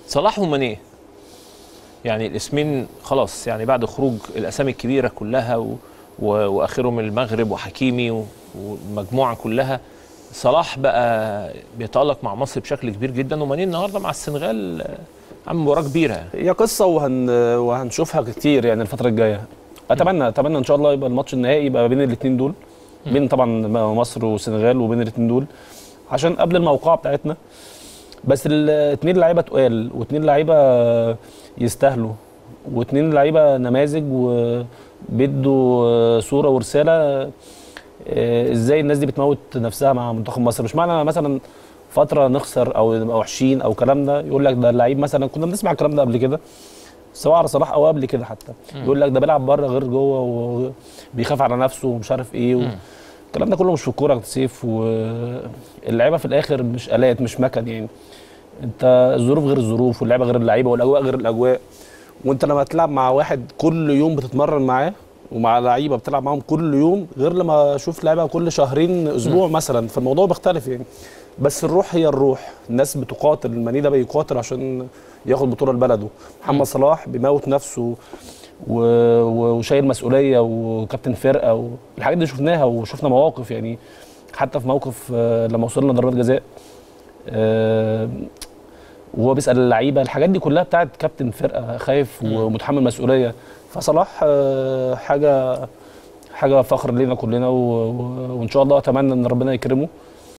صلاح ومانيه يعني الاسمين خلاص يعني بعد خروج الاسامي الكبيره كلها و... و... واخرهم المغرب وحكيمي و... والمجموعه كلها صلاح بقى بيتالق مع مصر بشكل كبير جدا ومانيه النهارده مع السنغال آه، عامل مباراه كبيره هي قصه وهن وهنشوفها كتير يعني الفتره الجايه اتمنى اتمنى ان شاء الله يبقى الماتش النهائي يبقى بين الاثنين دول بين طبعا مصر والسنغال وبين الاثنين دول عشان قبل الموقعه بتاعتنا بس الاثنين لعيبه تقال واثنين لعيبه يستاهلوا واثنين لعيبه نماذج وبيدوا صوره ورساله آه، ازاي الناس دي بتموت نفسها مع منتخب مصر مش معنى مثلا فتره نخسر او نبقى وحشين او كلام ده يقول لك ده اللعيب مثلا كنا بنسمع الكلام ده قبل كده سواء على صلاح او قبل كده حتى يقول لك ده بيلعب بره غير جوه وبيخاف على نفسه ومش عارف ايه و... الكلام ده كله مش في الكوره يا سيف واللعيبه في الاخر مش الات مش مكن يعني انت الظروف غير الظروف واللعيبه غير اللعيبه والاجواء غير الاجواء وانت لما تلعب مع واحد كل يوم بتتمرن معاه ومع لعيبه بتلعب معاهم كل يوم غير لما اشوف لعيبه كل شهرين اسبوع مثلا فالموضوع بيختلف يعني بس الروح هي الروح الناس بتقاتل المني ده بيقاتل عشان ياخد بطوله لبلده محمد صلاح بيموت نفسه و... و- وشايل مسؤوليه وكابتن فرقه والحاجات دي شفناها وشفنا مواقف يعني حتى في موقف آه، لما وصلنا ضربات جزاء آه، وهو بيسال اللعيبه الحاجات دي كلها بتاعت كابتن فرقه خايف ومتحمل مسؤوليه فصلاح آه، حاجه حاجه فخر لينا كلنا و... و... وان شاء الله اتمنى ان ربنا يكرمه